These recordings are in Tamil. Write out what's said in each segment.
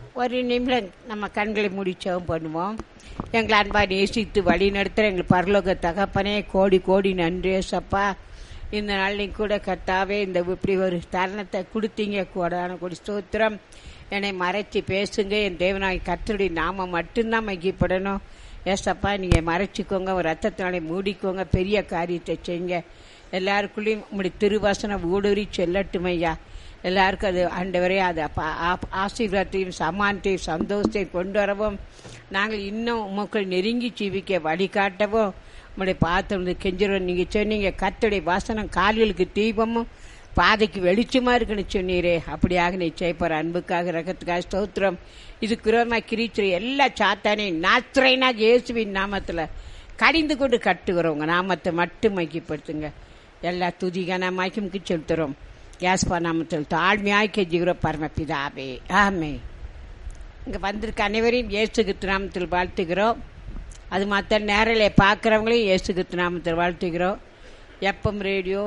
ஒரு நிமிடம் நம்ம கண்களை முடிச்சவும் பண்ணுவோம் எங்களை அன்பா நேசித்து வழி நடத்துகிற எங்கள் பரலோக தகப்பனே கோடி கோடி நன்றி சப்பா இந்த நாளையும் கூட கர்த்தாவே இந்த இப்படி ஒரு தருணத்தை கொடுத்தீங்க கூடான கொடி ஸ்தோத்திரம் என்னை மறைச்சி பேசுங்க என் தேவனாய் கர்த்தருடைய நாமம் மட்டும்தான் மைக்கப்படணும் ஏசப்பா நீங்கள் மறைச்சிக்கோங்க ஒரு ரத்தத்தினாலே மூடிக்கோங்க பெரிய காரியத்தை செய்யுங்க எல்லாருக்குள்ளேயும் உங்களுடைய திருவசனம் ஊடுருவி செல்லட்டும் ஐயா எல்லாருக்கும் அது ஆண்டவரே அது அப்ப- ஆ- ஆசீர்வாதத்தையும் சமானத்தையும் சந்தோஷத்தையும் கொண்டு வரவும் நாங்கள் இன்னும் உமக்கள் நெருங்கி ஜீவிக்க வழிகாட்டவும் உங்களுடைய பார்த்து கெஞ்சிரும் நீங்க சொன்னீங்க கத்துடைய வாசனம் கால்களுக்கு தீபமும் பாதைக்கு வெளிச்சமா இருக்குன்னு சொன்னீரே அப்படியாக நீ செய்ப்பார் அன்புக்காக ரகத்துக்காக ஸ்தோத்திரம் இது குரோமா கிரீச்சர் எல்லா சாத்தானையும் நாத்திரைனா இயேசுவின் நாமத்துல கடிந்து கொண்டு கட்டுகிறோம் உங்க நாமத்தை மட்டும் மைக்கப்படுத்துங்க எல்லா துதிகான மைக்கமுக்கு செலுத்துறோம் யாஸ்பா நாமத்தில் தாழ்மையாய் கெஞ்சுகிறோம் பரமபிதாவே ஆமே இங்க வந்திருக்க அனைவரையும் இயேசு கிறிஸ்து நாமத்தில் வாழ்த்துகிறோம் அது மற்ற நேரில் பார்க்குறவங்களையும் இயேசு கிறிஸ்து நாமத்தில் வாழ்த்துகிறோம் எஃப்எம் ரேடியோ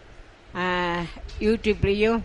யூடியூப்லேயும்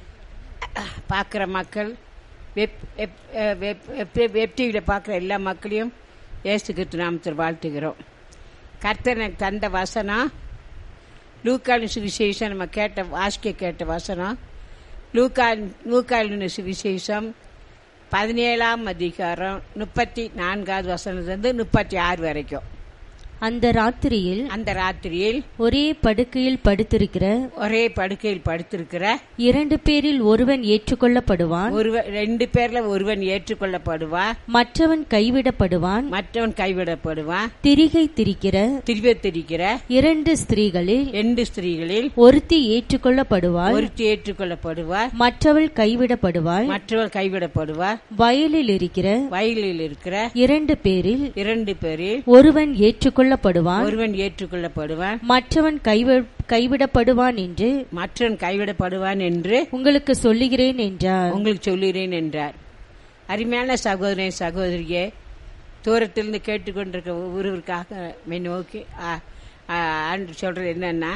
பார்க்குற மக்கள் web web ah, web web web டிவியில் பார்க்குற எல்லா மக்களையும் இயேசு கிறிஸ்து நாமத்தில் வாழ்த்துகிறோம் கர்த்தர் எனக்கு தந்த வசனம் லூக்காலின் சுவிசேஷம் நம்ம கேட்ட வாசிக்க கேட்ட வசனம் லூக்கால் லூக்காலின் சுவிசேஷம் பதினேழாம் அதிகாரம் முப்பத்தி நான்காவது வசனத்திலிருந்து முப்பத்தி ஆறு வரைக்கும் அந்த ராத்திரியில் அந்த ராத்திரியில் ஒரே படுக்கையில் படுத்திருக்கிற ஒரே படுக்கையில் படுத்திருக்கிற இரண்டு பேரில் ஒருவன் ஏற்றுக்கொள்ளப்படுவான் ஒருவன் ரெண்டு பேர்ல ஒருவன் ஏற்றுக்கொள்ளப்படுவான் மற்றவன் கைவிடப்படுவான் மற்றவன் கைவிடப்படுவான் திரிகை திரிக்கிற திரிவத்திரிக்கிற இரண்டு ஸ்திரீகளில் ரெண்டு ஸ்திரீகளில் ஒருத்தி ஏற்றுக்கொள்ளப்படுவாள் ஒருத்தி ஏற்றுக்கொள்ளப்படுவார் மற்றவள் கைவிடப்படுவாள் மற்றவள் கைவிடப்படுவார் வயலில் இருக்கிற வயலில் இருக்கிற இரண்டு பேரில் இரண்டு பேரில் ஒருவன் ஏற்றுக்கொள்ளப்படுவான் ஒருவன் ஏற்றுக்கொள்ளப்படுவான் மற்றவன் கைவி- கைவிடப்படுவான் என்று மற்றவன் கைவிடப்படுவான் என்று உங்களுக்கு சொல்லுகிறேன் என்றார் உங்களுக்கு சொல்லுகிறேன் என்றார் அருமையான சகோதரன் சகோதரியே தூரத்திலிருந்து கேட்டுக்கொண்டிருக்க ஒவ்வொருவருக்காக மை நோக்கி ஆ- ஆ- ஆண்டு சொல்றது என்னன்னா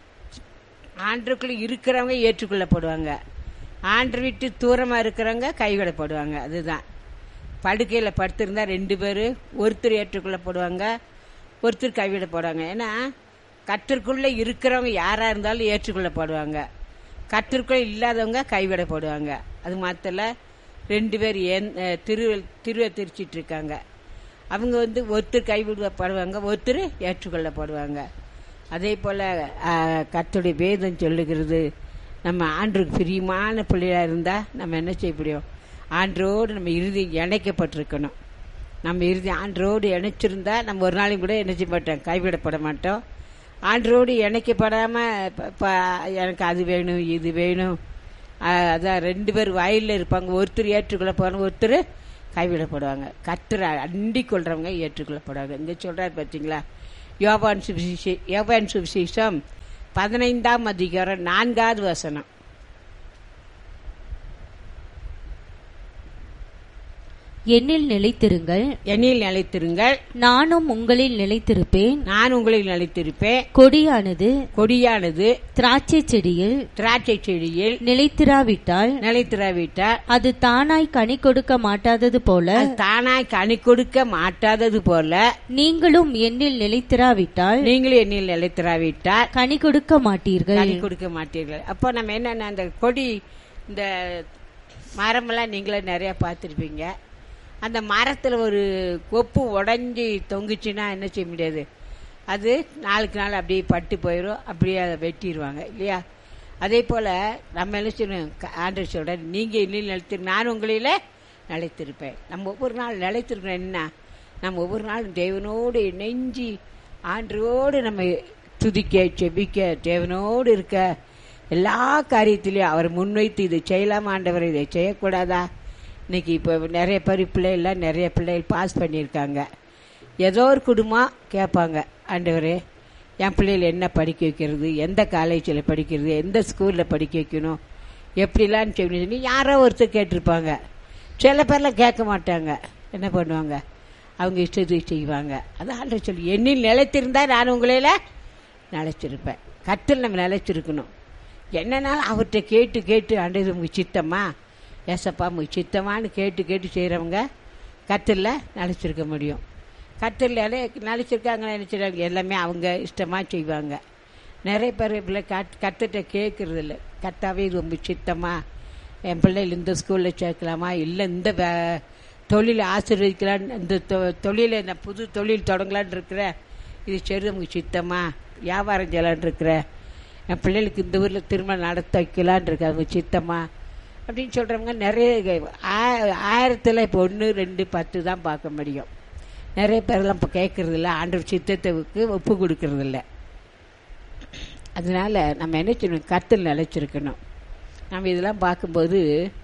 ஆண்டுக்குள்ள இருக்கிறவங்க ஏற்றுக்கொள்ளப்படுவாங்க ஆண்டு விட்டு தூரமா இருக்கிறவங்க கைவிடப்படுவாங்க அதுதான் படுக்கையில் படுத்திருந்தா ரெண்டு பேர் ஒருத்தர் ஏற்றுக்கொள்ளப்படுவாங்க ஒருத்தர் கைவிடப்படுவாங்க ஏன்னா கத்திற்குள்ள இருக்கிறவங்க யாரா இருந்தாலும் ஏற்றுக்கொள்ளப்படுவாங்க கத்திற்குள்ள இல்லாதவங்க கைவிடப்படுவாங்க அது மாத்திர ரெண்டு பேர் ஏன் அஹ், திரு திருவை திரிச்சிட்டு இருக்காங்க அவங்க வந்து ஒருத்தர் கைவிடப்படுவாங்க ஒருத்தர் ஏற்றுக்கொள்ளப்படுவாங்க அதே போல அஹ், கர்த்தருடைய வேதம் சொல்லுகிறது நம்ம ஆண்டுக்கு பிரியமான பிள்ளையா இருந்தா நம்ம என்ன செய்ய முடியும் ஆண்டரோடு நம்ம இறுதி இணைக்கப்பட்டிருக்கணும் நம்ம இறுதி ஆண்டரோடு இணைச்சிருந்தா நம்ம ஒரு நாளைக்கு கூட என்ன செய்ய மாட்டோம் கைவிடப்பட மாட்டோம் ஆண்டரோடு இணைக்கப்படாம ப- ப- எனக்கு அது வேணும் இது வேணும் அஹ், அதான் ரெண்டு பேர் வயலில் இருப்பாங்க ஒருத்தர் ஏற்றுக்கொள்ள போவாங்க ஒருத்தர் கைவிடப்படுவாங்க கத்தரை அண்டிக் கொள்றவங்க ஏற்றுக்கொள்ளப்படுவாங்க இங்க சொல்றாரு பார்த்தீங்களா யோவான் சுவிசேஷ யோவான் சுவிசேஷம் பதினைந்தாம் அதிகாரம் நான்காவது வசனம் என்னில் நிலைத்திருங்கள் என்னில் நிலைத்திருங்கள் நானும் உங்களில் நிலைத்திருப்பேன் நான் உங்களில் நிலைத்திருப்பேன் கொடியானது கொடியானது திராட்சை செடியில் திராட்சை செடியில் நிலைத்திராவிட்டால் நிலைத்திராவிட்டால் அது தானாய் கனி கொடுக்க மாட்டாதது போல அது தானாய் கனி கொடுக்க மாட்டாதது போல நீங்களும் என்னில் நிலைத்திராவிட்டால் நீங்களும் என்னில் நிலைத்திராவிட்டால் கனி கொடுக்க மாட்டீர்கள் கனி கொடுக்க மாட்டீர்கள் அப்போ நம்ம என்னன்னா அந்த கொடி இந்த மரமெல்லாம் நீங்களே நிறைய பார்த்துருப்பீங்க அந்த மரத்தில் ஒரு கொப்பு உடஞ்சி தொங்குச்சுன்னா என்ன செய்ய முடியாது அது நாளுக்கு நாள் அப்படியே பட்டு போயிடும் அப்படியே அதை வெட்டிடுவாங்க இல்லையா அதே போல் நம்ம என்ன செய்யணும் க- ஆண்டவர் சொல்ற நீங்கள் இன்னும் நிலைத்து நான் உங்களில் நிலைத்திருப்பேன் நம்ம ஒவ்வொரு நாள் நிலைத்திருக்கணும் என்ன நம்ம ஒவ்வொரு நாளும் தேவனோடு இணைஞ்சி ஆண்டரோடு நம்ம துதிக்க செபிக்க தேவனோடு இருக்க எல்லா காரியத்திலையும் அவர் முன்வைத்து இதை செய்யலாமா ஆண்டவர் இதை செய்யக்கூடாதா இன்னைக்கு இப்போ நிறைய பேர் பிள்ளைகள்லாம் நிறைய பிள்ளைகள் பாஸ் பண்ணியிருக்காங்க ஏதோ ஒரு குடும்பம் கேட்பாங்க ஆண்டவரே என் பிள்ளைகள் என்ன படிக்க வைக்கிறது எந்த காலேஜில் படிக்கிறது எந்த ஸ்கூலில் படிக்க வைக்கணும் எப்படிலாம் சொல்லி யாரோ ஒருத்தர் கேட்டிருப்பாங்க சில பேர்லாம் கேட்க மாட்டாங்க என்ன பண்ணுவாங்க அவங்க இஷ்டத்துக்கு செய்வாங்க அதான் ஆண்டவர் சொல்லி என்னில் நிலைத்திருந்தா நான் உங்களையில நிலைச்சிருப்பேன் கத்தில் நம்ம நிலைச்சிருக்கணும் என்னன்னாலும் அவர்கிட்ட கேட்டு கேட்டு ஆண்டது உங்க சித்தம்மா ஏசப்பா உமக்கு சித்தமான்னு கேட்டு கேட்டு செய்கிறவங்க கத்தரில் நினச்சிருக்க முடியும் கத்தரில் நினச்சிருக்காங்க நினச்சிருக்காங்க எல்லாமே அவங்க இஷ்டமாக செய்வாங்க நிறைய பேர் பிள்ளை கத் கத்திட்ட கேட்கறது இல்லை கத்தாவே இது ரொம்ப சித்தமாக என் பிள்ளைகள் இந்த ஸ்கூலில் சேர்க்கலாமா இல்லை இந்த வே- தொழிலை ஆசீர்வதிக்கலான்னு இந்த தொ- தொழிலை நான் புது தொழில் தொடங்கலான்னு இருக்கிறேன் இது சரி நமக்கு சித்தமா வியாபாரம் செய்யலான்னு இருக்கிறேன் என் பிள்ளைகளுக்கு இந்த ஊரில் திருமணம் நடத்த வைக்கலான்னு இருக்கு அது சித்தமா அப்படின்னு சொல்கிறவங்க நிறைய ஆ- ஆயிரத்தில் இப்போ ஒன்று ரெண்டு பத்து தான் பார்க்க முடியும் நிறைய பேர்லாம் இப்போ கேட்கறதில்ல ஆண்டவர் சித்தத்துக்கு ஒப்பு கொடுக்கறதில்ல அதனால நம்ம என்ன செய்யணும் கத்தில் நிலைச்சிருக்கணும் நம்ம இதெல்லாம் பார்க்கும்போது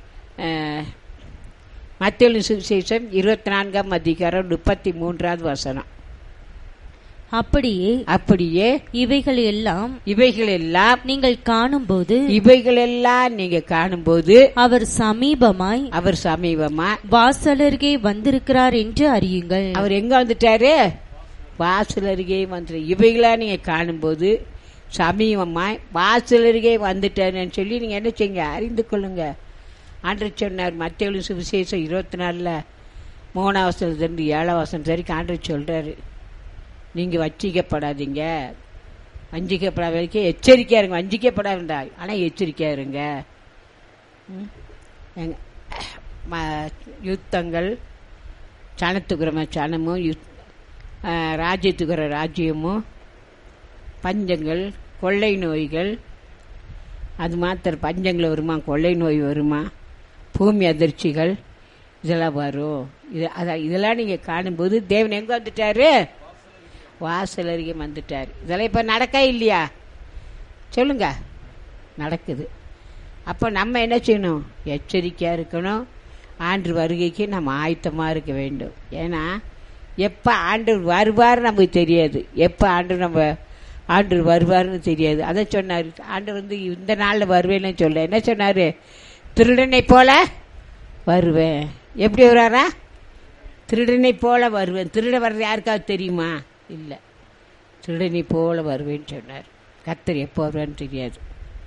மத்திய சுவிசேஷம் இருபத்தி நான்காம் அதிகாரம் முப்பத்தி மூன்றாவது வசனம் அப்படியே அப்படியே இவைகள் எல்லாம் இவைகள் எல்லாம் நீங்கள் காணும்போது இவைகள் எல்லாம் நீங்க காணும்போது அவர் சமீபமாய் அவர் சமீபமா வாசலருகே வந்திருக்கிறார் என்று அறியுங்கள் அவர் எங்க வந்துட்டாரு வாசல் அருகே வந்து இவைகளா நீங்க காணும்போது சமீபமாய் வாசல் அருகே வந்துட்டாருன்னு சொல்லி நீங்க என்ன செய்யுங்க அறிந்து கொள்ளுங்க ஆண்டர் சொன்னார் மத்திய சுவிசேஷம் இருபத்தி நாலுல மூணாம் வசனத்துலேருந்து ஏழாம் வசனம் வரைக்கும் ஆண்டர் சொல்றாரு நீங்க வஞ்சிக்கப்படாதீங்க வஞ்சிக்கப்படாத வரைக்கும் எச்சரிக்கையா இருங்க வஞ்சிக்கப்படாதுண்டா ஆனா எச்சரிக்கையா இருங்க ம்? எங்க- ம- யுத்தங்கள் சனத்துக்குறம சனமும் யுத்- ஆ, ராஜ்யத்துக்குற ராஜ்யமும் பஞ்சங்கள் கொள்ளை நோய்கள் அது மாத்திரம் பஞ்சங்கள் வருமா கொள்ளை நோய் வருமா பூமி அதிர்ச்சிகள் இதெல்லாம் வரும் இது அதான் இதெல்லாம் நீங்கள் காணும்போது தேவன் எங்கே வந்துட்டாரு வாசல் அருகே வந்துட்டார் இதெல்லாம் இப்போ நடக்கா இல்லையா சொல்லுங்க நடக்குது அப்போ நம்ம என்ன செய்யணும் எச்சரிக்கையாக இருக்கணும் ஆண்டு வருகைக்கு நம்ம ஆயத்தமாக இருக்க வேண்டும் ஏன்னா எப்போ ஆண்டு வருவார் நமக்கு தெரியாது எப்போ ஆண்டு நம்ம ஆண்டு வருவார்னு தெரியாது அதை சொன்னார் ஆண்டு வந்து இந்த நாளில் வருவேன்னு சொல்ல என்ன சொன்னார் திருடனை போல வருவேன் எப்படி வர்றாரா திருடனை போல வருவேன் திருட வர்றது யாருக்காவது தெரியுமா இல்லை திருடனை போல வருவேன்னு சொன்னார் கத்தர் எப்போ வருவான்னு தெரியாது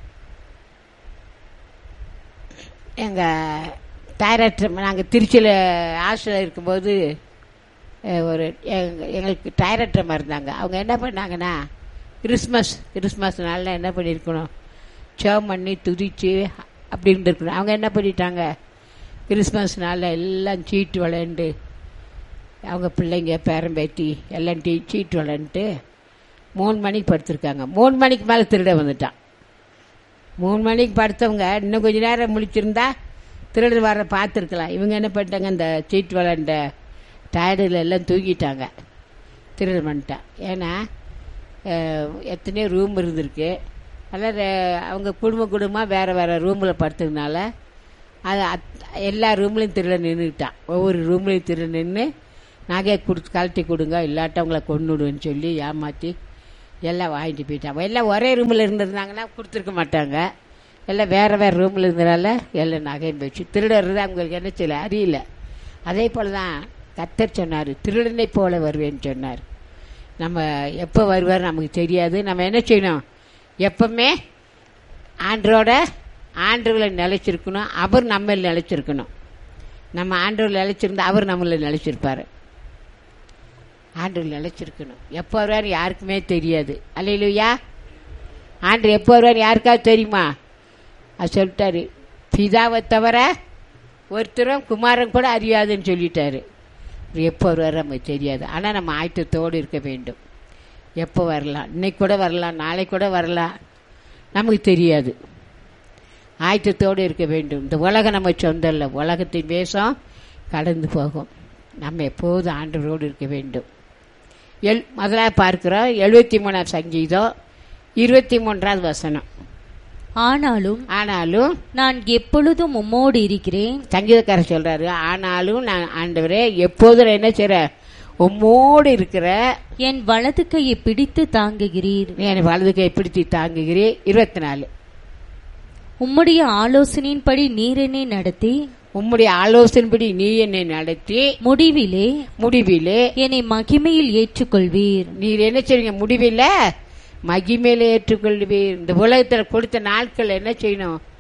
எங்கள் டைரக்டர் நாங்கள் திருச்சியில் ஹாஸ்டலில் இருக்கும்போது அஹ், ஒரு எங்க- எங்களுக்கு டைரக்டர் இருந்தாங்க அவங்க என்ன பண்ணாங்கன்னா கிறிஸ்மஸ் கிறிஸ்மஸ் நாளில் என்ன பண்ணியிருக்கணும் சேவ் பண்ணி துதிச்சு அப்படி இருந்திருக்கணும் அவங்க என்ன பண்ணிட்டாங்க கிறிஸ்மஸ் நாளில் எல்லாம் சீட்டு விளையாண்டு அவங்க பிள்ளைங்க பேரம்பேத்தி எல்லாம் டீ சீட்டு விளையாண்டுட்டு மூணு மணிக்கு படுத்திருக்காங்க மூணு மணிக்கு மேலே திருட வந்துட்டான் மூணு மணிக்கு படுத்தவங்க இன்னும் கொஞ்ச நேரம் முழிச்சிருந்தா திருடன் வர பார்த்துருக்கலாம் இவங்க என்ன பண்ணிட்டாங்க இந்த சீட் விளாண்ட டயர்டில் எல்லாம் தூக்கிட்டாங்க திருடன் பண்ணிட்டான் ஏன்னா அஹ், எத்தனையோ ரூம் இருந்திருக்கு அதெல்லாம் ரெ- அவங்க குடும்ப குடும்பமாக வேறு வேறு ரூமில் படுத்ததுனால அது அத்- எல்லா ரூம்லையும் திருடன் நின்றுட்டான் ஒவ்வொரு ரூம்லையும் திருடன் நின்று நகையை கொடுத்து கழட்டி கொடுங்க இல்லாட்ட அவங்கள கொண்டுடுன்னு சொல்லி ஏமாற்றி எல்லாம் வாங்கிட்டு போயிட்டாங்க எல்லாம் ஒரே ரூமில் இருந்திருந்தாங்கன்னா கொடுத்துருக்க மாட்டாங்க எல்லாம் வேறு வேறு ரூமில் இருந்தனால எல்லாம் நகையும் போச்சு திருடறது அவங்களுக்கு என்ன செய்யல அறியல அதே போல் தான் கத்தர் சொன்னார் திருடனை போல வருவேன்னு சொன்னார் நம்ம எப்போ வருவார் நமக்கு தெரியாது நம்ம என்ன செய்யணும் எப்பவுமே ஆண்டரோட ஆண்டவர்களை நிலைச்சிருக்கணும் அவர் நம்ம நிலைச்சிருக்கணும் நம்ம ஆண்டவர் நிலைச்சிருந்தா அவர் நம்மள நிலைச்சிருப்பாரு ஆண்டவர் நிலைச்சிருக்கணும் எப்போ வருவார் யாருக்குமே தெரியாது அல்லையிலுயா ஆண்டு எப்போ வருவார் யாருக்காவது தெரியுமா அது சொல்லிட்டாரு பிதாவை தவிர ஒருத்தரும் குமாரன் கூட அறியாதுன்னு சொல்லிட்டாரு அவர் எப்போ வருவார் நமக்கு தெரியாது ஆனால் நம்ம ஆயத்தத்தோடு இருக்க வேண்டும் எப்போ வரலாம் இன்னைக்கு கூட வரலாம் நாளைக்கு கூட வரலாம் நமக்கு தெரியாது ஆயத்தத்தோடு இருக்க வேண்டும் இந்த உலகம் நம்ம சொந்தம் இல்லை உலகத்தின் வேஷம் கடந்து போகும் நம்ம எப்போதும் ஆண்டவரோடு இருக்க வேண்டும் எல் முதலாக பார்க்கிறோம் எழுபத்தி மூணாம் சங்கீதம் இருபத்தி மூன்றாவது வசனம் ஆனாலும் ஆனாலும் நான் எப்பொழுதும் உம்மோடு இருக்கிறேன் சங்கீதக்காரர் சொல்றாரு ஆனாலும் நான் ஆண்டவரே எப்போதும் என்ன செய்ற உம்மோடு இருக்கிற என் வலது கையை பிடித்து தாங்குகிறீர் நீ என்னை வலது கை பிடித்து தாங்குகிறே இருபத்தி நாலு உம்முடைய ஆலோசனையின்படி நீர் என்னை நடத்தி உம்முடைய ஆலோசனைப்படி நீ என்னை நடத்தி முடிவிலே முடிவிலே என்னை மகிமையில் ஏற்றுக்கொள்வீர் நீர் என்ன செய்வீங்க முடிவில் மகிமையில ஏற்றுக்கொள்வீர் இந்த உலகத்தில் கொடுத்த நாட்கள் என்ன செய்யணும்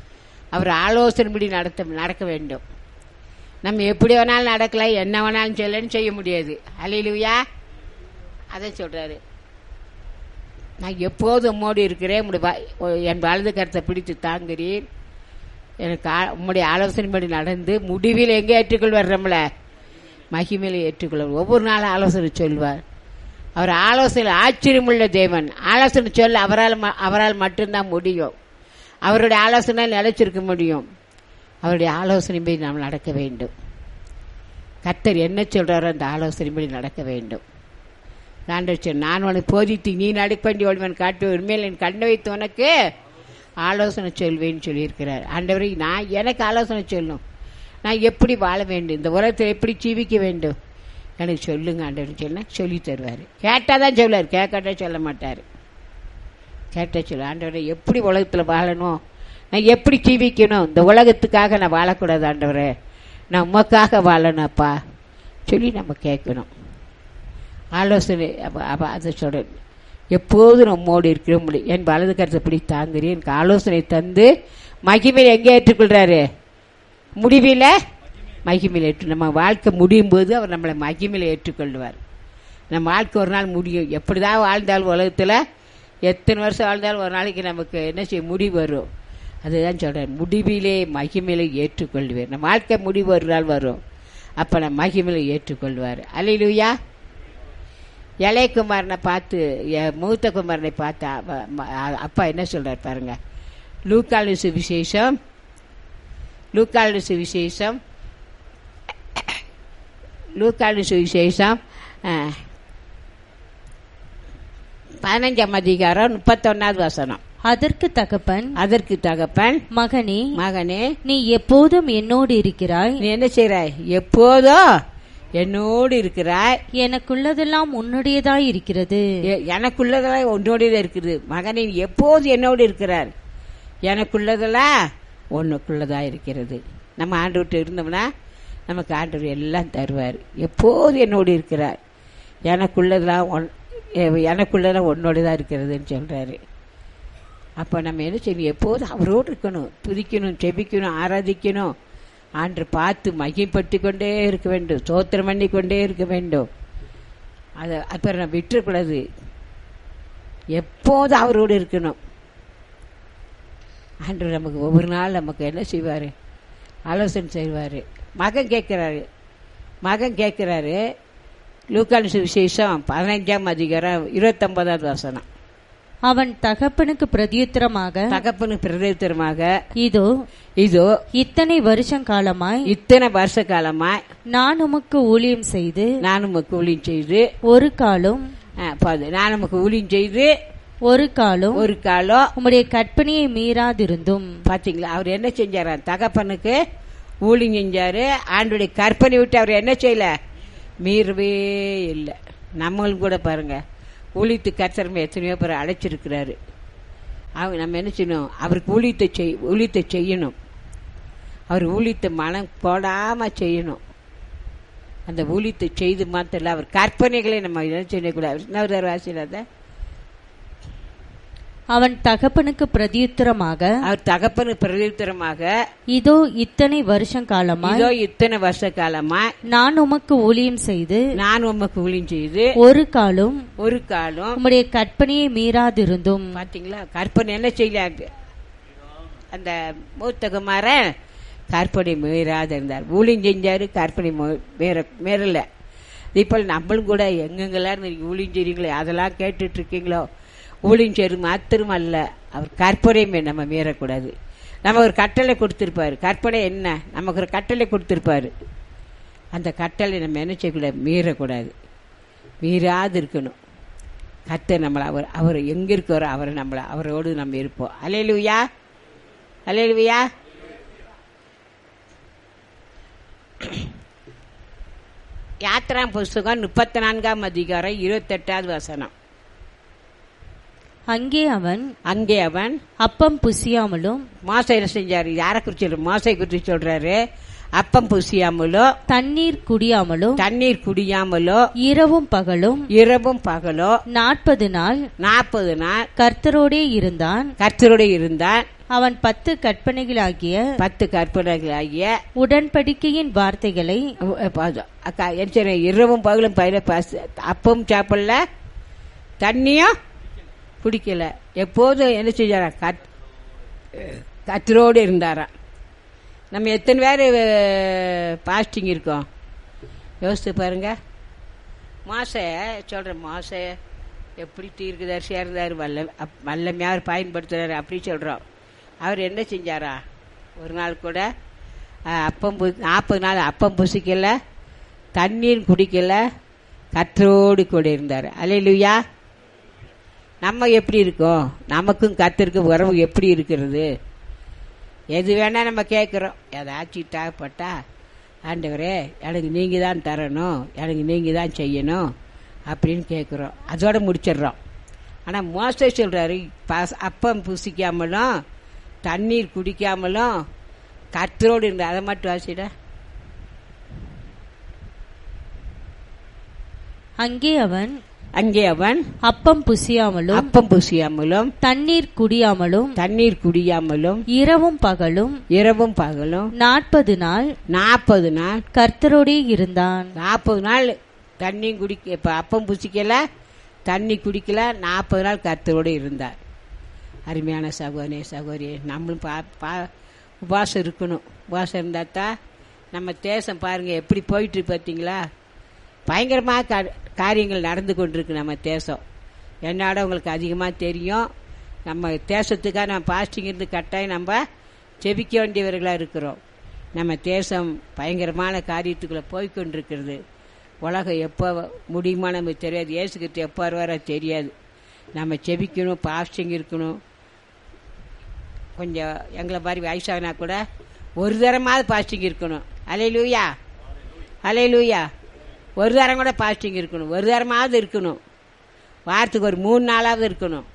அவர் ஆலோசனைப்படி நடத்த நடக்க வேண்டும் நம்ம எப்படி வேணாலும் நடக்கலாம் என்ன வேணாலும் செய்யலன்னு செய்ய முடியாது அலையிலுயா அதை சொல்றாரு நான் எப்போதும் உம்மோடு இருக்கிறேன் உம்முடைய வா- என் வலது கருத்தை பிடித்து தாங்குறீர் எனக்கு ஆ- உம்முடைய ஆலோசனைப்படி நடந்து முடிவில் எங்கே ஏற்றுக்கொள்வார் நம்மளை மகிமையில ஏற்றுக்கொள்வார் ஒவ்வொரு நாளும் ஆலோசனை சொல்வார் அவர் ஆலோசனை ஆச்சரியமுள்ள தேவன் ஆலோசனை சொல்ல அவரால் ம- அவரால் மட்டும்தான் முடியும் அவருடைய ஆலோசனை நிலைச்சிருக்க முடியும் அவருடைய ஆலோசனைப்படி நாம் நடக்க வேண்டும் கர்த்தர் என்ன சொல்றாரோ அந்த ஆலோசனைப்படி நடக்க வேண்டும் ஆண்டவர் சொன்னார், நான் உனக்கு போதித்து நீ நடக்கண்டி ஒருவன் காட்டு உண்மையில் என் கண்ணை வைத்து உனக்கு ஆலோசனை சொல்வேன்னு சொல்லியிருக்கிறார் ஆண்டவரை நான் எனக்கு ஆலோசனை சொல்லணும் நான் எப்படி வாழ வேண்டும் இந்த உலகத்தில் எப்படி ஜீவிக்க வேண்டும் எனக்கு சொல்லுங்க ஆண்டவர் சொன்னா சொல்லி தருவார் கேட்டால் தான் சொல்லுவார் கேட்காட்டா சொல்ல மாட்டார் கேட்ட சொல்ல ஆண்டவரை எப்படி உலகத்தில் வாழணும் நான் எப்படி ஜீவிக்கணும் இந்த உலகத்துக்காக நான் வாழக்கூடாது ஆண்டவரே நான் உமக்காக வாழணும் அப்பா சொல்லி நம்ம கேட்கணும் ஆலோசனை அப்ப அப்ப அதை சொல்றேன் எப்போதும் நம்மோடு இருக்கிற முடியும் என் வலது கருத்தை பிடி தாங்குறேன் எனக்கு ஆலோசனை தந்து மகிமையில் எங்கே ஏற்றுக்கொள்றாரு முடிவில் மகிமையில் ஏற்று நம்ம வாழ்க்கை முடியும் போது அவர் நம்மளை மகிமையில் ஏற்றுக்கொள்வார் நம்ம வாழ்க்கை ஒரு நாள் முடியும் எப்படிதான் வாழ்ந்தாலும் உலகத்தில் எத்தனை வருஷம் வாழ்ந்தாலும் ஒரு நாளைக்கு நமக்கு என்ன செய்ய முடிவு வரும் அதுதான் சொல்றேன் முடிவிலே மகிமையில ஏற்றுக்கொள்வேன் நம்ம வாழ்க்கை முடிவு ஒரு நாள் வரும் அப்ப நம்ம மகிமையில ஏற்றுக்கொள்வார் அலையிலுயா இளையகுமாரனை பார்த்து எ- மூத்த குமாரனை பார்த்து அவ- ம- அ- அப்பா என்ன சொல்றார் பாருங்க லூக்காலு சுவிசேஷம் லூக்காலு சுவிசேஷம் லூக்காலு சுவிசேஷம் அஹ், பதினஞ்சாம் அதிகாரம் முப்பத்தொன்னாவது வசனம் அதற்கு தகப்பன் அதற்கு தகப்பன் மகனே மகனே நீ எப்போதும் என்னோடு இருக்கிறாய் நீ என்ன செய்றாய் எப்போதும் என்னோடு இருக்கிறாய் எனக்குள்ளதெல்லாம் உன்னுடையதாய் இருக்கிறது எ- எனக்குள்ளதெல்லாம் உன்னோடு இருக்குது மகனே நீ எப்போது என்னோடு இருக்கிறார் எனக்குள்ளதெல்லாம் உனக்குள்ளதா இருக்கிறது நம்ம ஆண்டு விட்டு இருந்தோம்னா நமக்கு ஆண்டவர் எல்லாம் தருவார் எப்போது என்னோடு இருக்கிறார் எனக்குள்ளதெல்லாம் ஒன் எ- எனக்குள்ளதெல்லாம் உன்னோடு தான் இருக்கிறதுன்னு சொல்றாரு அப்போ நம்ம என்ன செய்யணும் எப்போதும் அவரோடு இருக்கணும் துதிக்கணும் செபிக்கணும் ஆராதிக்கணும் ஆண்டு பார்த்து மகிழ்பட்டு கொண்டே இருக்க வேண்டும் சோத்திரம் பண்ணி கொண்டே இருக்க வேண்டும் அதை அப்புறம் நம்ம விட்டுறக்கூடாது எப்போதும் அவரோடு இருக்கணும் ஆண்டு நமக்கு ஒவ்வொரு நாள் நமக்கு என்ன செய்வார் ஆலோசனை செய்வார் மகன் கேட்குறாரு மகன் கேட்குறாரு லூக்கான் விசேஷம் பதினஞ்சாம் அதிகாரம் இருபத்தொன்பதாவது வசனம் அவன் தகப்பனுக்கு பிரதியுத்தரமாக தகப்பனுக்கு பிரதேத்தரமாக இதோ இதோ இத்தனை வருஷம் காலமாய் இத்தனை வருஷ காலமா நான் உமக்கு ஊழியம் செய்து நான் உமக்கு ஊழியம் செய்து ஒரு காலம் ஆ, பாரு, நான் உமக்கு ஊழியம் செய்து ஒரு காலம் ஒரு காலம் உம்முடைய கற்பனையை மீறாதிருந்தும் பாத்தீங்களா அவர் என்ன செஞ்சாராம் தகப்பனுக்கு ஊழியம் செஞ்சாரு ஆண்டுடைய கற்பனை விட்டு அவர் என்ன செய்யல மீறவே இல்லை நம்மளும் கூட பாருங்க ஊழியத்து கர்த்தரமை எத்தனையோ பேர் அழைச்சிருக்கிறாரு அவங்க நம்ம என்ன செய்யணும் அவருக்கு ஊழியத்தை செய் ஊழியத்தை செய்யணும் அவர் ஊழியத்தை மனம் போடாம செய்யணும் அந்த ஊழியத்தை செய்து மாத்திரம் அவர் கற்பனைகளை நம்ம என்ன செய்யக்கூடாது இன்னொரு வாசியில் அதை அவன் தகப்பனுக்கு பிரதியுத்தரமாக அவர் தகப்பனுக்கு பிரதித்திரமாக இதோ இத்தனை வருஷம் காலமாய் இதோ இத்தனை வருஷ காலமா நான் உமக்கு ஊழியம் செய்து நான் உமக்கு ஊழியம் செய்து ஒரு காலம் ஒரு காலம் உம்முடைய கற்பனையை மீறாதிருந்தும் பாத்தீங்களா கற்பனை என்ன செய்யல அந்த மூத்த குமாரன் கற்பனை மீறாத இருந்தார் ஊழியம் செஞ்சாரு கற்பனை மீ- மீற மீறல இப்போ நம்மளும் கூட எங்கெங்கெல்லாம் நீங்க ஊழியம் செய்றீங்களோ அதெல்லாம் கேட்டுட்டு இருக்கீங்களோ ஊழியம் செய்யும் மாத்திரம் அல்ல அவர் கற்பனையுமே நம்ம மீறக்கூடாது நம்ம ஒரு கட்டளை கொடுத்திருப்பாரு கற்பனை என்ன நமக்கு ஒரு கட்டளை கொடுத்திருப்பாரு அந்த கட்டளை நம்ம என்ன செய்யக்கூடாது மீறக்கூடாது மீறாது இருக்கணும் கர்த்தர் நம்மளை அவர் அவர் எங்க இருக்காரோ அவரை நம்மளை அவரோடு நம்ம இருப்போம் அலையலுவியா அலையலுவியா யாத்ரா புஸ்தகம் முப்பத்தி நான்காம் அதிகாரம் இருபத்தெட்டாவது வசனம் அங்கே அவன் அங்கே அவன் அப்பம் புசியாமலும் மாசை என்ன செஞ்சாரு யாரை குறிச்சு சொல்ற மாசை குறித்து சொல்றாரு அப்பம் புசியாமலோ தண்ணீர் குடியாமலும் தண்ணீர் குடியாமலோ இரவும் பகலும் இரவும் பகலோ நாற்பது நாள் நாற்பது நாள் கர்த்தரோடே இருந்தான் கர்த்தரோடு இருந்தான் அவன் பத்து கற்பனைகளாகிய பத்து கற்பனைகள் ஆகிய உடன்படிக்கையின் வார்த்தைகளை பாதம் அக்கா என்ன செய்யணும் இரவும் பகலும் பயில பசு அப்பவும் சாப்பிடல தண்ணியும் குடிக்கல எப்போதும் என்ன செஞ்சாரா கத் கத்தரோடு இருந்தாராம் நம்ம எத்தனை பேர் பாஸ்டிங் இருக்கோம் யோசித்து பாருங்க மாச சொல்கிறேன் மாச எப்படி தீர்க்கதரிசியாக இருந்தார் வல்ல அப்- வல்லமையார் பயன்படுத்துறாரு அப்படி சொல்கிறோம் அவர் என்ன செஞ்சாரா ஒரு நாள் கூட அஹ், அப்பம் பு நாற்பது நாள் அப்பம் புசிக்கல தண்ணீர் குடிக்கல கத்தரோடு கூட இருந்தார் அலையிலுயா நம்ம எப்படி இருக்கோம் நமக்கும் கத்திருக்கும் உறவு எப்படி இருக்கிறது எது வேணா நம்ம கேட்குறோம் ஏதாச்சும் தேவைப்பட்டா ஆண்டவரே எனக்கு நீங்கள் தான் தரணும் எனக்கு நீங்கள் தான் செய்யணும் அப்படின்னு கேட்குறோம் அதோட முடிச்சிடுறோம் ஆனால் மோஸ்டே சொல்கிறாரு பாஸ் அப்பம் புசிக்காமலும் தண்ணீர் குடிக்காமலும் கத்தரோடு இருந்த அதை மட்டும் வாசிட அங்கே அவன் அங்கே அவன் அப்பம் புசியாமலும் அப்பம் புசியாமலும் தண்ணீர் குடியாமலும் தண்ணீர் குடியாமலும் இரவும் பகலும் இரவும் பகலும் நாற்பது நாள் நாற்பது நாள் கர்த்தரோடே இருந்தான் நாற்பது நாள் தண்ணி குடிக்க இப்போ அப்பம் புசிக்கல தண்ணி குடிக்கல நாற்பது நாள் கர்த்தரோடு இருந்தார் அருமையான சகோதரி சகோதரி நம்மளும் பா பா உபாசம் இருக்கணும் உபாசம் இருந்தால் தான் நம்ம தேசம் பாருங்கள் எப்படி போயிட்டு இருக்கு பார்த்தீங்களா பயங்கரமாக கா காரியங்கள் நடந்து கொண்டிருக்கு நம்ம தேசம் என்னோட உங்களுக்கு அதிகமாக தெரியும் நம்ம தேசத்துக்காக நம்ம பாஸ்டிங் இருந்து கட்டாயம் நம்ம செபிக்க வேண்டியவர்களாக இருக்கிறோம் நம்ம தேசம் பயங்கரமான காரியத்துக்குள்ளே போய்கொண்டிருக்கிறது உலகம் எப்போ முடியுமா நமக்கு தெரியாது ஏசுக்கிட்டு எப்போ வருவாரோ தெரியாது நம்ம செபிக்கணும் பாஸ்டிங் இருக்கணும் கொஞ்சம் எங்களை மாதிரி வயசாகினா கூட ஒரு தரமாவது பாஸ்டிங் இருக்கணும் அலை லூயா அலை லூயா ஒரு தரம் கூட பாஸ்டிங் இருக்கணும் ஒரு தரமாவது இருக்கணும் வாரத்துக்கு ஒரு மூணு நாளாவது இருக்கணும்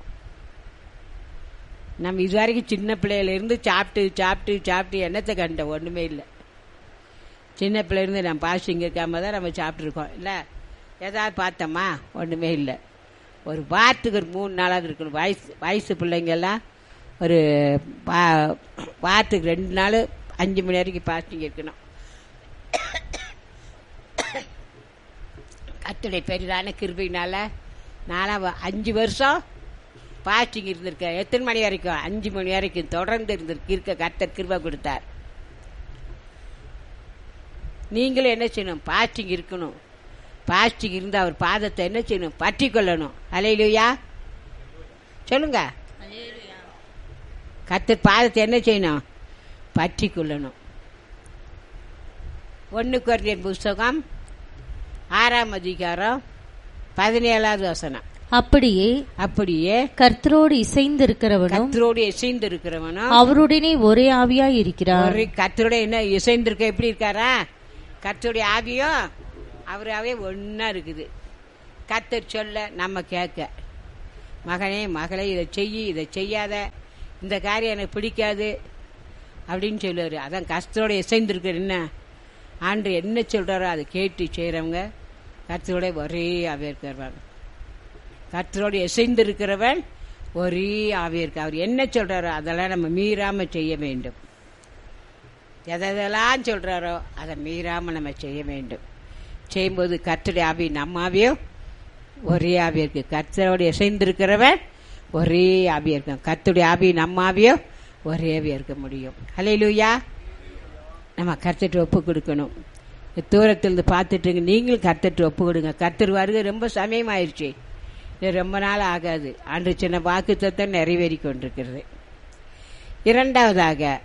நம்ம இது வரைக்கும் சின்ன பிள்ளையில இருந்து சாப்பிட்டு சாப்பிட்டு சாப்பிட்டு என்னத்தை கண்ட ஒன்றுமே இல்லை சின்ன பிள்ளையிலேருந்து நம்ம பாஸ்டிங் இருக்காம தான் நம்ம சாப்பிட்ருக்கோம் இல்லை ஏதாவது பார்த்தோமா ஒன்றுமே இல்லை ஒரு வாரத்துக்கு ஒரு மூணு நாளாவது இருக்கணும் வயசு வயசு பிள்ளைங்கெல்லாம் ஒரு வா- வாரத்துக்கு ரெண்டு நாள் அஞ்சு மணி வரைக்கும் பாஸ்டிங் இருக்கணும் கத்துடைய பெரிதான கிருபையினால நாலாம் வ- அஞ்சு வருஷம் பாஸ்டிங் இருந்திருக்கேன் எத்தனை மணி வரைக்கும் அஞ்சு மணி வரைக்கும் தொடர்ந்து இருந்திருக்கு இருக்க கத்தர் கிருபை கொடுத்தார் நீங்களும் என்ன செய்யணும் பாஸ்டிங் இருக்கணும் பாஸ்டிங் இருந்து அவர் பாதத்தை என்ன செய்யணும் பற்றி கொள்ளணும் அலையிலுயா சொல்லுங்க கத்தர் பாதத்தை என்ன செய்யணும் பற்றி கொள்ளணும் ஒன்று குறைந்த புஸ்தகம் ஆறாம் அதிகாரம் பதினேழாவது வசனம் அப்படியே அப்படியே கர்த்தரோடு இசைந்திருக்கிறவனும் கத்தரோடு இசைந்து இருக்கிறவனும் அவருடனே ஒரே ஆவியாய் இருக்கிறார் ஒரு கத்தரோட என்ன இசைந்திருக்க எப்படி இருக்காரா கத்தருடைய ஆவியும் அவராகவே ஒன்றா இருக்குது கத்தர் சொல்ல நம்ம கேட்க மகனே மகளே இதை செய் இதை செய்யாத இந்த காரியம் எனக்கு பிடிக்காது அப்படின்னு சொல்லுவார் அதான் கஷ்டத்தோட இசைந்திருக்கிற என்ன ஆண்டு என்ன சொல்கிறாரோ அதை கேட்டு செய்கிறவங்க கர்த்தரோட ஒரே ஆவியா இருக்கிறவன் கர்த்தரோடு இசைந்திருக்கிறவன் ஒரே ஆவியா இருக்கு அவர் என்ன சொல்கிறாரோ அதெல்லாம் நம்ம மீறாம செய்ய வேண்டும் எதெல்லாம் சொல்கிறாரோ அதை மீறாமல் நம்ம செய்ய வேண்டும் செய்யும்போது கர்த்தருடைய ஆவி நம்ம ஆவியும் ஒரே ஆவியா இருக்கு கர்த்தரோடு இசைந்திருக்கிறவன் ஒரே ஆவியா இருக்கும் கர்த்தருடைய ஆவி நம்ம ஆவியும் ஒரே ஆவியா இருக்க முடியும் ஹலே லூயா நம்ம கர்த்தட்டு ஒப்பு கொடுக்கணும் தூரத்திலிருந்து பார்த்துட்டுங்க நீங்களும் கர்த்தட்டு ஒப்பு கொடுங்க கர்த்தர் வருகை ரொம்ப சமயமாயிருச்சு இது ரொம்ப நாள் ஆகாது அன்று சின்ன வாக்கு தத்துவம் நிறைவேறி கொண்டிருக்கிறது இரண்டாவதாக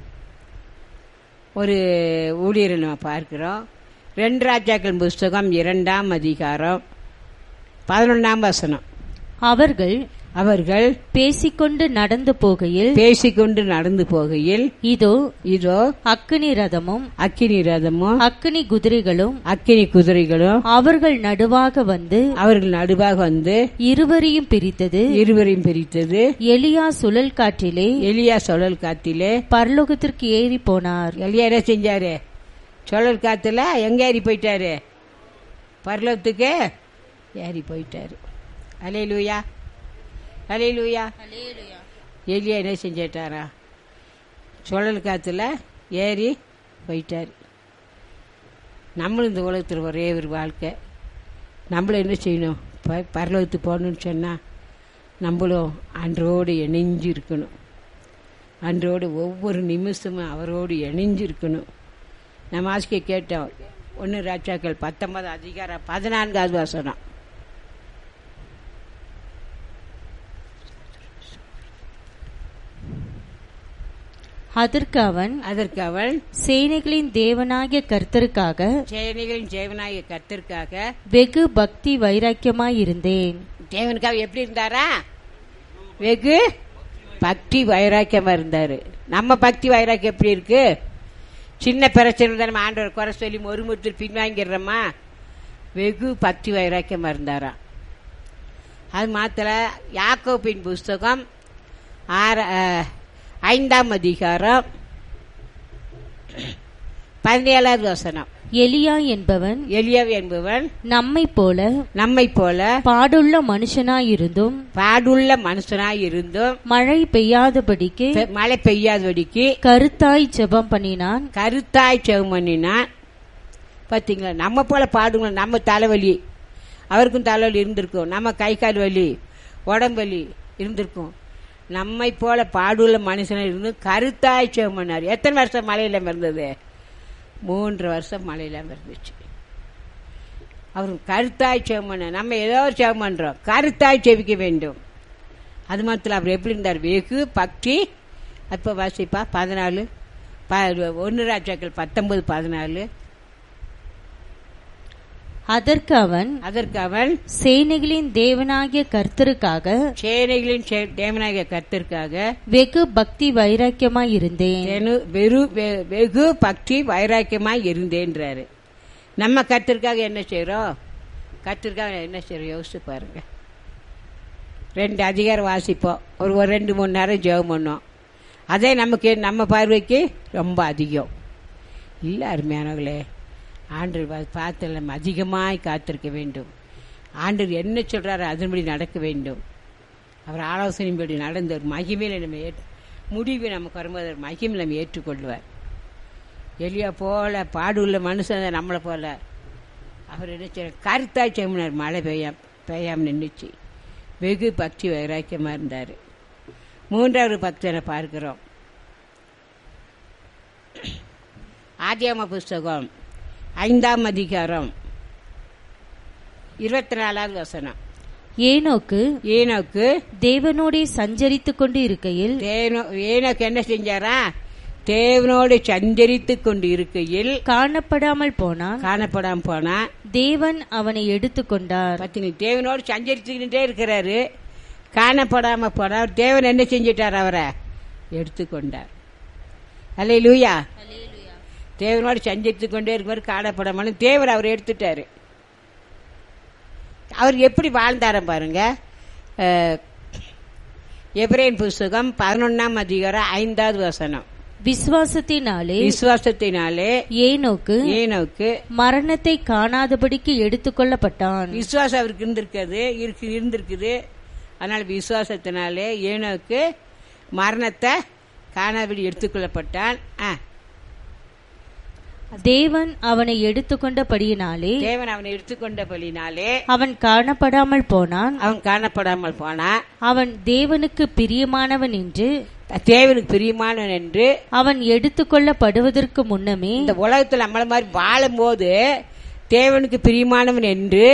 ஒரு ஊழியரை நம்ம பார்க்கிறோம் ரெண்டு ராஜாக்கள் புஸ்தகம் இரண்டாம் அதிகாரம் பதினொன்றாம் வசனம் அவர்கள் அவர்கள் பேசிக்கொண்டு நடந்து போகையில் பேசிக்கொண்டு நடந்து போகையில் இதோ இதோ அக்கினி ரதமும் அக்கினி ரதமும் அக்கினி குதிரைகளும் அக்கினி குதிரைகளும் அவர்கள் நடுவாக வந்து அவர்கள் நடுவாக வந்து இருவரையும் பிரித்தது இருவரையும் பிரித்தது எலியா சுழல் காற்றிலே எலியா சுழல் காத்திலே பரலோகத்திற்கு ஏறி போனார் எலியா என்ன செஞ்சாரு சுழல் காத்துல எங்க ஏறி போயிட்டாரு பர்லத்துக்கு ஏறி போயிட்டாரு அலே லூயா அலே லூயா எலியா என்ன செஞ்சிட்டாரா சுழல் காற்றுல ஏறி போயிட்டார் நம்மளும் இந்த உலகத்தில் ஒரே ஒரு வாழ்க்கை நம்மளும் என்ன செய்யணும் ப பரலோகத்துக்கு போகணும்னு சொன்னால் நம்மளும் அன்றோடு இணைஞ்சு இருக்கணும் அன்றோடு ஒவ்வொரு நிமிஷமும் அவரோடு இணைஞ்சு இருக்கணும் நம்ம ஆசிக்க கேட்டோம் ஒன்று ராஜாக்கள் பத்தொன்பது அதிகாரம் பதினான்காவது வசனம் அதற்கு அவன் அதற்கு அவள் சேனைகளின் தேவனாகிய கர்த்தருக்காக சேனைகளின் ஜெயவனாகிய கத்திற்காக வெகு பக்தி வைராக்கியமாயிருந்தேன் தேவனுக்காக எப்படி இருந்தாரா வெகு பக்தி வைராக்கியமா இருந்தாரு நம்ம பக்தி வைராக்கியம் எப்படி இருக்கு சின்ன பிரச்சனை இருந்தா நம்ம ஆண்டவர் குறை சொல்லி ஒருமுறுத்தில் பின்வாங்கிடுறோமா வெகு பக்தி வைராக்கியமா இருந்தாராம் அது மாத்திர யாக்கோப்பின் புஸ்தகம் ஆற அஹ், ஐந்தாம் அதிகாரம் பதினேழாவது வசனம் எலியா என்பவன் எலியாவ் என்பவன் நம்மைப் போல நம்மைப் போல பாடுள்ள மனுஷனாயிருந்தும் பாடுள்ள மனுஷனாய் இருந்தும் மழை பெய்யாதபடிக்கு பெ- மழை பெய்யாதபடிக்கு கருத்தாய் ஜெபம் பண்ணினான் கருத்தாய் செவம் பண்ணினான் பார்த்தீங்களா நம்ம போல பாடுங்க நம்ம தலைவலி அவருக்கும் தலைவலி இருந்திருக்கும் நம்ம கை கால் வலி உடம்பு வலி இருந்திருக்கும் நம்மை போல பாடுள்ள மனுஷனாக இருந்து கருத்தாய் செவம் பண்ணார் எத்தனை வருஷம் மழையில இருந்தது மூன்று வருஷம் மழையில இருந்துச்சு அவர் கருத்தாய் செவம் பண்ண நம்ம ஏதோ ஒரு செவம் பண்றோம் கருத்தாய் செவிக்க வேண்டும் அது மாத்திரம் அவர் எப்படி இருந்தார் வெகு பக்தி அப்போ வாசிப்பா பதினாலு ப ஒன்று ராஜாக்கள் பத்தொன்பது பதினாலு அதற்கு அவன் அதற்கு அவன் சேனைகளின் தேவனாகிய கர்த்தருக்காக சேனைகளின் சே- தேவனாகிய கர்த்தருக்காக வெகு பக்தி வைராக்கியமாயிருந்தேன் தெனு- வெறு வெ- வெகு பக்தி வைராக்கியமாய் இருந்தேன்றாரு நம்ம கர்த்தருக்காக என்ன செய்றோம் கர்த்தருக்காக என்ன செய்றோம் யோசிச்சு பாருங்க ரெண்டு அதிகாரம் வாசிப்போம் ஒரு ஒரு ரெண்டு மூணு நேரம் ஜெபம் பண்ணோம் அதே நமக்கு நம்ம பார்வைக்கு ரொம்ப அதிகம் இல்லை அருமையானவர்களே ஆண்டு பார்த்து நம்ம அதிகமாய் காத்திருக்க வேண்டும் ஆண்டு என்ன சொல்றாரு அதன்படி நடக்க வேண்டும் அவர் ஆலோசனைப்படி நடந்த ஒரு மகிமையில நம்ம ஏற் முடிவு நமக்கு வரும்போது ஒரு மகிமை நம்ம ஏற்றுக்கொள்வார் எலியா போல பாடுள்ள மனுஷன் தான் நம்மளை போல அவர் என்ன செய்ய கருத்தாய் செம்மினார் மழை பெய்யாம பெய்யாம நின்றுச்சு வெகு பக்தி வைராக்கியமா இருந்தார் மூன்றாவது பக்தனை பார்க்கிறோம் ஆதியாம புஸ்தகம் ஐந்தாம் அதிகாரம் இருபத்தி நாலாவது வசனம் ஏனோக்கு ஈனோக்கு தேவனோடே சஞ்சரித்துக் கொண்டு இருக்கையில் தேனோ- ஏனோக்கு என்ன செஞ்சாரா தேவனோடு சஞ்சரித்துக் கொண்டு இருக்கையில் காணப்படாமல் போனான் காணப்படாம போனா தேவன் அவனை எடுத்துக்கொண்டார் பத்தினி தேவனோடு சஞ்சரித்துக்கிட்டே இருக்கிறாரு காணப்படாம போனார் தேவன் என்ன செஞ்சிட்டார் அவரை எடுத்துக்கொண்டார் அல்ல லூயா தேவனோடு சஞ்சரித்துக் கொண்டே இருக்கிறவர் காணப்படாமல் தேவர் அவர் எடுத்துட்டாரு அவர் எப்படி வாழ்ந்தாரம் பாருங்க அஹ், எபிரேன் புஸ்தகம் பதினொன்னாம் அதிகாரம் ஐந்தாவது வசனம் விசுவாசத்தினாலே விசுவாசத்தினாலே ஏனோக்கு ஏனோக்கு மரணத்தை காணாதபடிக்கு எடுத்துக்கொள்ளப்பட்டான் விசுவாசம் அவருக்கு இருந்திருக்குது இருக்கு இருந்திருக்குது அதனால விசுவாசத்தினாலே ஏனோக்கு மரணத்தை காணாதபடி எடுத்துக்கொள்ளப்பட்டான் ஆ, தேவன் அவனை எடுத்துக்கொண்டபடியினாலே தேவன் அவனை எடுத்துக்கொண்டபடினாலே அவன் காணப்படாமல் போனான் அவன் காணப்படாமல் போனான் அவன் தேவனுக்கு பிரியமானவன் என்று தேவனுக்கு பிரியமானவன் என்று அவன் எடுத்துக்கொள்ளப்படுவதற்கு முன்னமே இந்த உலகத்தில் நம்மள மாதிரி வாழும்போது தேவனுக்கு பிரியமானவன் என்று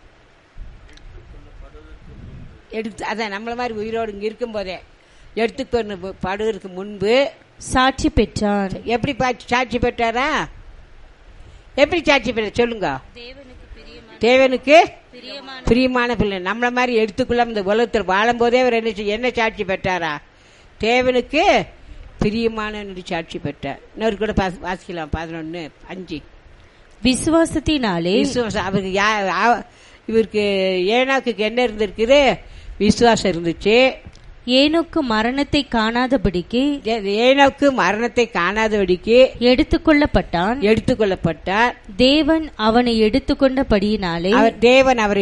எடுத்து அதான் நம்மள மாதிரி உயிரோடு இங்க இருக்கும்போதே எடுத்துக்கொண்டு படுவதற்கு முன்பு சாட்சி பெற்றான் எப்படி பா- சாட்சி பெற்றாரா எப்படி சாட்சி பெற்ற சொல்லுங்க தேவனுக்கு பிரியமான பிள்ளை நம்மள மாதிரி எடுத்துக்கொள்ளாம இந்த உலகத்தில் வாழும்போதே அவர் என்ன செய்- என்ன சாட்சி பெற்றாரா தேவனுக்கு பிரியமான சாட்சி பெற்றார் இன்னொரு கூட பாஸ்- வாசிக்கலாம் பதினொன்னு அஞ்சு விசுவாசத்தினாலே விசுவாசம் அவருக்கு யா- ஆ- இவருக்கு ஏனாக்கு என்ன இருந்திருக்குது விசுவாசம் இருந்துச்சு ஏனோக்கு மரணத்தை காணாதபடிக்கு ஏ- ஏனோக்கு மரணத்தை காணாதபடிக்கு எடுத்துக்கொள்ளப்பட்டான் எடுத்துக்கொள்ளப்பட்டார் தேவன் அவனை எடுத்துக்கொண்டபடியினாலே அவர் தேவன் அவரை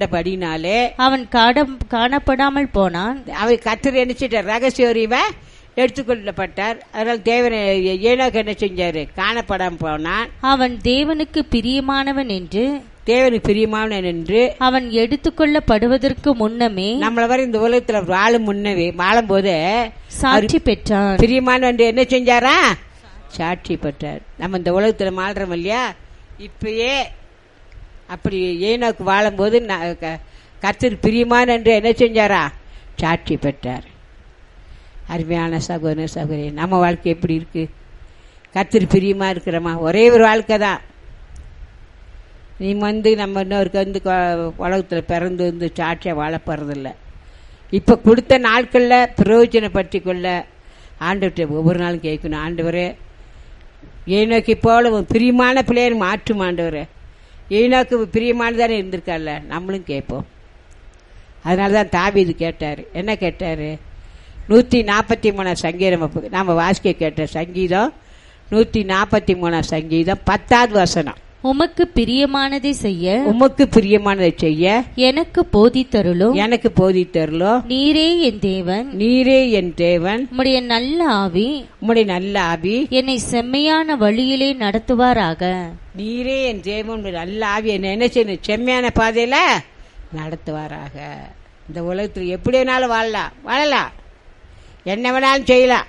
எடுத்துக்கொண்டபடினாலே அவன் காடம்- காணப்படாமல் போனான் அவர் கத்தர் நினைச்சிட்டார் ரகசிய அறிவை எடுத்துக்கொள்ளப்பட்டார் அதனால் தேவனை ஏனோக்கு என்ன செஞ்சாரு காணப்படாம போனான் அவன் தேவனுக்கு பிரியமானவன் என்று தேவனுக்கு பிரியமானவன் என்று அவன் எடுத்துக்கொள்ளப்படுவதற்கு முன்னமே நம்மள வரை இந்த உலகத்துல வாழும் முன்னவே வாழும் போது சாட்சி பெற்றான் பிரியமானவன் என்று என்ன செஞ்சாரா சாட்சி பெற்றார் நம்ம இந்த உலகத்துல மாறுறோம் இல்லையா இப்பயே அப்படி ஏனோக்கு வாழும்போது ந- க- கர்த்தர் பிரியமான என்று என்ன செஞ்சாரா சாட்சி பெற்றார் அருமையான சகோதர சகோதரி நம்ம வாழ்க்கை எப்படி இருக்கு கர்த்தர் பிரியமா இருக்கிறோமா ஒரே ஒரு வாழ்க்கை தான் நீ வந்து நம்ம இன்னொருக்கு வந்து கொ- உலகத்துல பிறந்து வந்து சாட்சியா வாழ போறதில்ல இப்ப கொடுத்த நாட்கள்ல பிரயோஜனப்படுத்தி கொள்ள ஆண்டவர்கிட்ட ஒவ்வொரு நாளும் கேட்கணும் ஆண்டவரே ஏனோக்கு போல உன் பிரியமான பிள்ளையர் மாற்றும் ஆண்டவரே ஏனோக்கு பிரியமானதானே இருந்திருக்கார்ல நம்மளும் கேட்போம் அதனால தான் தாவீது கேட்டார் என்ன கேட்டார் நூற்றி நாற்பத்தி மூணாம் சங்கீதம் அப்ப- நாம வாசிக்க கேட்ட சங்கீதம் நூற்றி நாற்பத்தி மூணாம் சங்கீதம் பத்தாவது வசனம் உமக்கு பிரியமானதை செய்ய உமக்கு பிரியமானதை செய்ய எனக்கு போதித்தருளும் எனக்கு போதித்தருளோ நீரே என் தேவன் நீரே என் தேவன் உம்முடைய நல்ல ஆவி உம்முடைய நல்ல ஆவி என்னை செம்மையான வழியிலே நடத்துவாராக நீரே என் தேவன் உம்முடைய நல்ல ஆவி என்ன என்ன செய்யணும் செம்மையான பாதையில நடத்துவாராக இந்த உலகத்தில் எப்படி வேணாலும் வாழலாம் வாழலாம் என்ன வேணாலும் செய்யலாம்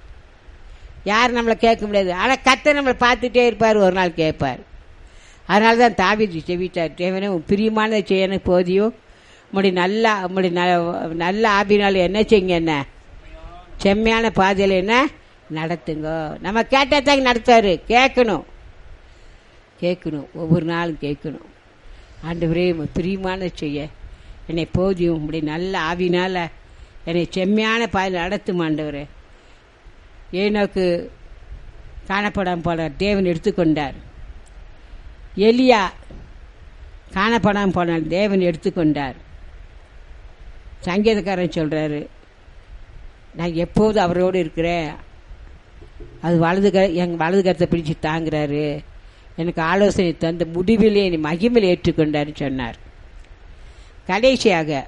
யார் நம்மளை கேட்க முடியாது ஆனால் கத்தை நம்மளை பார்த்துட்டே இருப்பார் ஒரு நாள் கேட்பார் அதனால தான் தாவிது செவிட்டார் தேவனே உன் பிரியமானதை செய்யணும் போதியும் உம்முடைய நல்ல உம்முடைய ந- நல்ல ஆபினால் என்ன செய்யுங்க என்ன செம்மையான பாதையில் என்ன நடத்துங்க நம்ம கேட்டால் தான் நடத்துவார் கேட்கணும் கேட்கணும் ஒவ்வொரு நாளும் கேட்கணும் ஆண்டவரே உம்மை பிரியமான செய்ய என்னை போதியும் உம்முடைய நல்ல ஆவினால என்னை செம்மையான பாதையில் நடத்தும் ஆண்டவரே ஏனோக்கு காணப்படாமல் போனார் தேவன் எடுத்துக்கொண்டார் எலியா காணப்படாமல் போனார் தேவன் எடுத்துக்கொண்டார் சங்கீதக்காரன் சொல்றாரு நான் எப்போதும் அவரோடு இருக்கிறேன் அது வலது க எங்கள் வலது கரத்தை பிடிச்சு தாங்குறாரு எனக்கு ஆலோசனை தந்து முடிவிலே என்னை மகிமையில் ஏற்றுக்கொண்டாருன்னு சொன்னார் கடைசியாக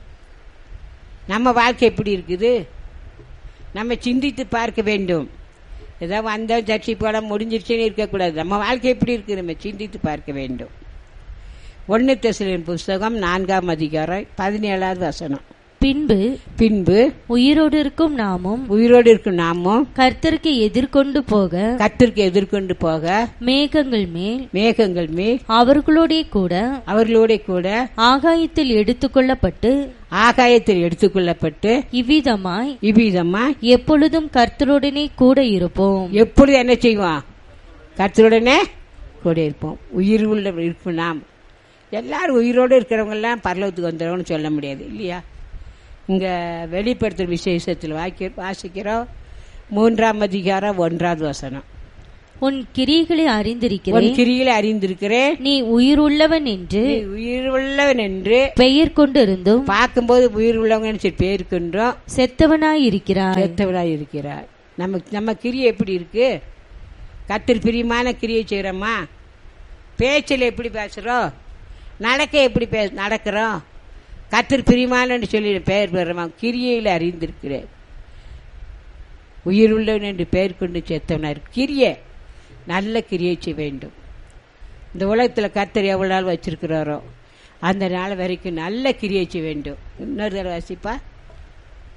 நம்ம வாழ்க்கை எப்படி இருக்குது நம்ம சிந்தித்து பார்க்க வேண்டும் ஏதோ வந்தோம் சர்ச்சை போட முடிஞ்சிருச்சுன்னு இருக்கக்கூடாது நம்ம வாழ்க்கை எப்படி இருக்கு நம்ம சிந்தித்து பார்க்க வேண்டும் ஒன்று தெசலின் புஸ்தகம் நான்காம் அதிகாரம் பதினேழாவது வசனம் பின்பு பின்பு உயிரோடு இருக்கும் நாமும் உயிரோடு இருக்கும் நாமும் கர்த்தருக்கு எதிர்கொண்டு போக கத்திற்கு எதிர்கொண்டு போக மேகங்கள் மேல் மேகங்கள் மேல் அவர்களோடே கூட அவர்களோட கூட ஆகாயத்தில் எடுத்துக்கொள்ளப்பட்டு ஆகாயத்தில் எடுத்துக்கொள்ளப்பட்டு இவ்விதமாய் இவ்விதமா எப்பொழுதும் கர்த்தருடனே கூட இருப்போம் எப்பொழுது என்ன செய்வோம் கர்த்தருடனே கூட இருப்போம் உயிர் உள்ள இருப்போம் நாம் எல்லாரும் உயிரோடு இருக்கிறவங்க எல்லாம் பரலோகத்துக்கு வந்துடுவோம்னு சொல்ல முடியாது இல்லையா இங்க வெளிப்படுத்துற விசேஷத்தில் வாக்கி வாசிக்கிறோம் மூன்றாம் அதிகாரம் ஒன்றாவது வசனம் உன் கிரிகளை உன் அறிந்திருக்கிறேன் கிரியில அறிந்திருக்கிறேன் நீ உயிருள்ளவன் என்று நீ உயிர் உள்ளவன் என்று பெயர் கொண்டிருந்தும் பார்க்கும்போது உயிர் உள்ளவங்கன்னு சொல்லி பேருக்கின்றோம் செத்தவனாயிருக்கிறாய் செத்தவராய் இருக்கிறார் நம்ம நம்ம கிரியை எப்படி இருக்கு கத்திரி பிரியமான கிரியை செய்கிறோமா பேச்சில் எப்படி பேசுகிறோம் நடக்க எப்படி பே நடக்கிறோம் கத்திரி பிரியமானன்னு சொல்லி பெயர் பெறுறோமா கிரியையில் அறிந்திருக்கிறேன் உயிர் உள்ளவன் என்று பெயர் கொண்டு செத்தவனார் கிரியை நல்ல கிரியை செய்ய வேண்டும் இந்த உலகத்தில் கத்தர் எவ்வளோ நாள் வச்சிருக்கிறாரோ அந்த நாள் வரைக்கும் நல்ல கிரியை செய்ய வேண்டும் இன்னொரு தடவை வாசிப்பா